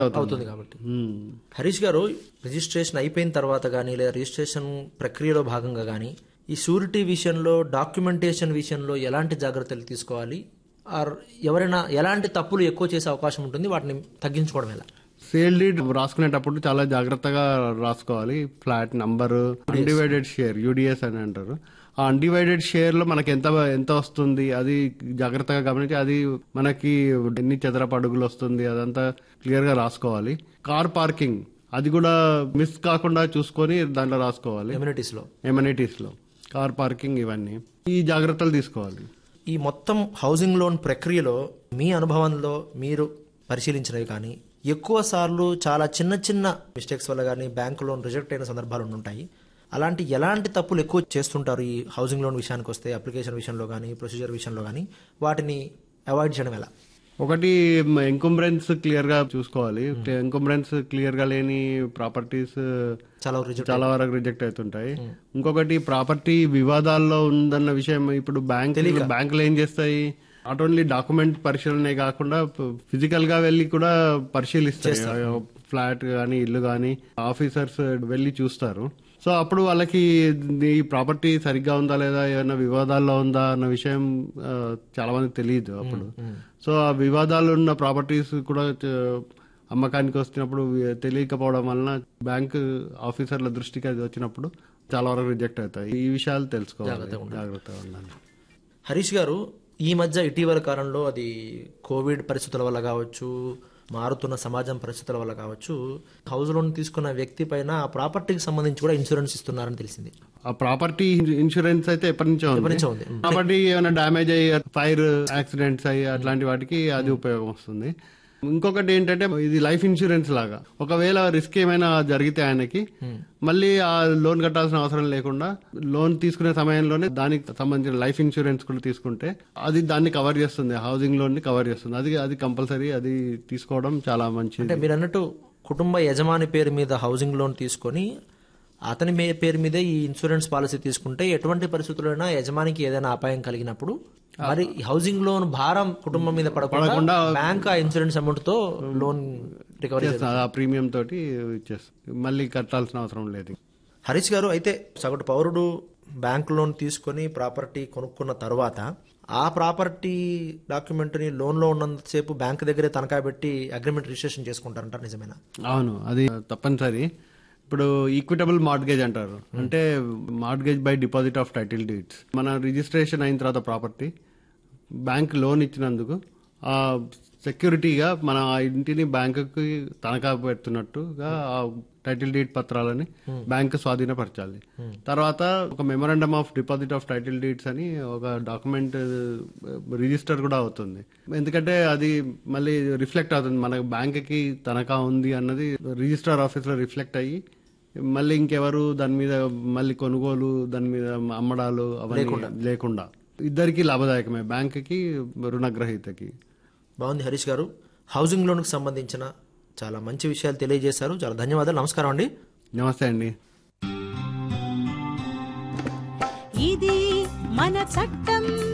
అవుతుంది కాబట్టి ఉమ్. హరీష్ గారు రిజిస్ట్రేషన్ అయిపోయిన తర్వాత కానీ లేదా రిజిస్ట్రేషన్ ప్రక్రియలో భాగంగా కానీ ఈ షూరిటీ విషయంలో డాక్యుమెంటేషన్ విషయంలో ఎలాంటి జాగ్రత్తలు తీసుకోవాలి ఆర్ ఎవరైనా ఎలాంటి తప్పులు ఎక్కువ చేసే అవకాశం ఉంటుంది వాటిని తగ్గించుకోవడం ఎలా సేల్ డీడ్ రాసుకునేటప్పుడు చాలా జాగ్రత్తగా రాసుకోవాలి flat number undivided share UDS అని అంటారు ఆ అన్డివైడెడ్ షేర్ లో మనకి ఎంత ఎంత వస్తుంది అది జాగ్రత్తగా గమనించి అది మనకి ఎన్ని చదరపు అడుగులు వస్తుంది అదంతా క్లియర్ గా రాసుకోవాలి కార్ పార్కింగ్ అది కూడా మిస్ కాకుండా చూసుకొని దాంట్లో రాసుకోవాలి ఎమ్యూనిటీస్ లో ఎమ్యూనిటీస్ లో కార్ పార్కింగ్ ఇవన్నీ ఈ జాగ్రత్తలు తీసుకోవాలి ఈ మొత్తం హౌసింగ్ లోన్ ప్రక్రియలో మీ అనుభవంలో మీరు పరిశీలించినవి కానీ ఎక్కువ సార్లు చాలా చిన్న చిన్న మిస్టేక్స్ వల్ల కానీ బ్యాంక్ లోన్ రిజెక్ట్ అయిన సందర్భాలు ఉంటాయి అలాంటి ఎలాంటి తప్పులు ఎక్కువ చేస్తుంటారు ఈ హౌసింగ్ లోన్ విషయానికి వస్తే అప్లికేషన్ విషయంలో కానీ ప్రొసీజర్ విషయంలో కానీ వాటిని అవాయిడ్ చేయడం ఎలా ఒకటి ఎంకుంబ్రెన్స్ క్లియర్ గా చూసుకోవాలి ఎంకుంబ్రెన్స్ క్లియర్ గా లేని ప్రాపర్టీస్ చాలా రిజెక్ట్ చాలా వరకు రిజెక్ట్ అవుతుంటాయి ఇంకొకటి ప్రాపర్టీ వివాదాల్లో ఉందన్న విషయం ఇప్పుడు బ్యాంక్ బ్యాంకులు ఏం చేస్తాయి నాట్ ఓన్లీ డాక్యుమెంట్ పరిశీలనే కాకుండా ఫిజికల్ గా వెళ్ళి కూడా పరిశీలిస్తాయి ఫ్లాట్ గానీ ఇల్లు గానీ ఆఫీసర్స్ వెళ్ళి చూస్తారు సో అప్పుడు వాళ్ళకి ఈ ప్రాపర్టీ సరిగ్గా ఉందా లేదా ఏమైనా వివాదాల్లో ఉందా అన్న విషయం ఆ, చాలా మందికి తెలియదు అప్పుడు సో ఆ వివాదాలు ఉన్న ప్రాపర్టీస్ కూడా చ- అమ్మకానికి వచ్చినప్పుడు వి- తెలియకపోవడం వలన బ్యాంక్ ఆఫీసర్ల దృష్టికి అది వచ్చినప్పుడు చాలా వరకు రిజెక్ట్ అవుతాయి ఈ విషయాలు తెలుసుకోవాలి జాగ్రత్తగా ఉండాలి హరీష్ గారు ఈ మధ్య ఇటీవల కాలంలో అది కోవిడ్ పరిస్థితుల వల్ల కావచ్చు మారుతున్న సమాజం పరిస్థితుల వల్ల కావచ్చు హౌస్ లోన్ తీసుకున్న వ్యక్తి పైన ఆ ప్రాపర్టీకి సంబంధించి కూడా ఇన్సూరెన్స్ ఇస్తున్నారని తెలిసింది ఆ ప్రాపర్టీ ఇన్సూరెన్స్ అయితే ఎప్పటి నుంచో ఉంది నుంచో ఉంది. ప్రాపర్టీ ఏమైనా డ్యామేజ్ అయ్యి ఫైర్ యాక్సిడెంట్స్ అయ్యి అట్లాంటి వాటికి అది ఉపయోగం వస్తుంది ఇంకొకటి ఏంటంటే ఇది లైఫ్ ఇన్సూరెన్స్ లాగా ఒకవేళ రిస్క్ ఏమైనా జరిగితే ఆయనకి మళ్ళీ ఆ లోన్ కట్టాల్సిన అవసరం లేకుండా లోన్ తీసుకునే సమయంలోనే దానికి సంబంధించిన లైఫ్ ఇన్సూరెన్స్ కూడా తీసుకుంటే అది దాన్ని కవర్ చేస్తుంది హౌసింగ్ లోన్ ని కవర్ చేస్తుంది అది అది కంపల్సరీ అది తీసుకోవడం చాలా మంచిది అంటే మీరు అన్నట్టు కుటుంబ యజమాని పేరు మీద హౌసింగ్ లోన్ తీసుకొని అతని మే- పేరు మీదే ఈ ఇన్సూరెన్స్ పాలసీ తీసుకుంటే ఎటువంటి పరిస్థితుల్లోనైనా యజమానికి ఏదైనా అపాయం కలిగినప్పుడు మరి ఈ హౌసింగ్ లోన్ భారం కుటుంబం మీద పడకుండా బ్యాంక్ ఆ ఇన్సూరెన్స్ అమౌంట్ తో లోన్ రికవరీ చేస్తుంది. ఆ ప్రీమియం తోటి ఇచ్చేస్తుంది మళ్ళీ కట్టాల్సిన అవసరం లేదు హరీష్ గారు అయితే సగటు పౌరుడు బ్యాంక్ లోన్ తీసుకొని ప్రాపర్టీ కొనుక్కున్న తర్వాత ఆ ప్రాపర్టీ డాక్యుమెంట్ని లోన్లో ఉన్నంతసేపు బ్యాంక్ దగ్గరే తనఖా పెట్టి అగ్రిమెంట్ రిజిస్ట్రేషన్ చేసుకుంటారంటారు నిజమేనా అవును అది తప్పనిసరి ఇప్పుడు ఈక్విటబుల్ మార్ట్గేజ్ అంటారు అంటే mortgage by deposit of title deeds మన రిజిస్ట్రేషన్ అయిన తర్వాత ప్రాపర్టీ బ్యాంక్ లోన్ ఇచ్చినందుకు ఆ సెక్యూరిటీగా మన ఆ ఇంటిని బ్యాంకుకి తనఖా పెడుతున్నట్టుగా ఆ టైటిల్ డీడ్ పత్రాలని బ్యాంక్ స్వాధీనపరచాలి తర్వాత ఒక memorandum of deposit of title deeds అని ఒక డాక్యుమెంట్ రిజిస్టర్ కూడా అవుతుంది ఎందుకంటే అది మళ్ళీ రిఫ్లెక్ట్ అవుతుంది మన బ్యాంక్కి తనఖా ఉంది అన్నది రిజిస్టర్ ఆఫీస్లో రిఫ్లెక్ట్ అయ్యి మళ్ళీ ఇంకెవరు దాని మీద మళ్ళీ కొనుగోలు దాని మీద అమ్మడాలు అవన్నీ లేకుండా ఇద్దరికి లాభదాయకమే బ్యాంక్కి రుణగ్రహీతకి బాగుంది హరీష్ గారు హౌసింగ్ లోన్కి సంబంధించిన చాలా మంచి విషయాలు తెలియజేశారు చాలా ధన్యవాదాలు నమస్కారం అండి నమస్తే అండి ఇది మన చట్టం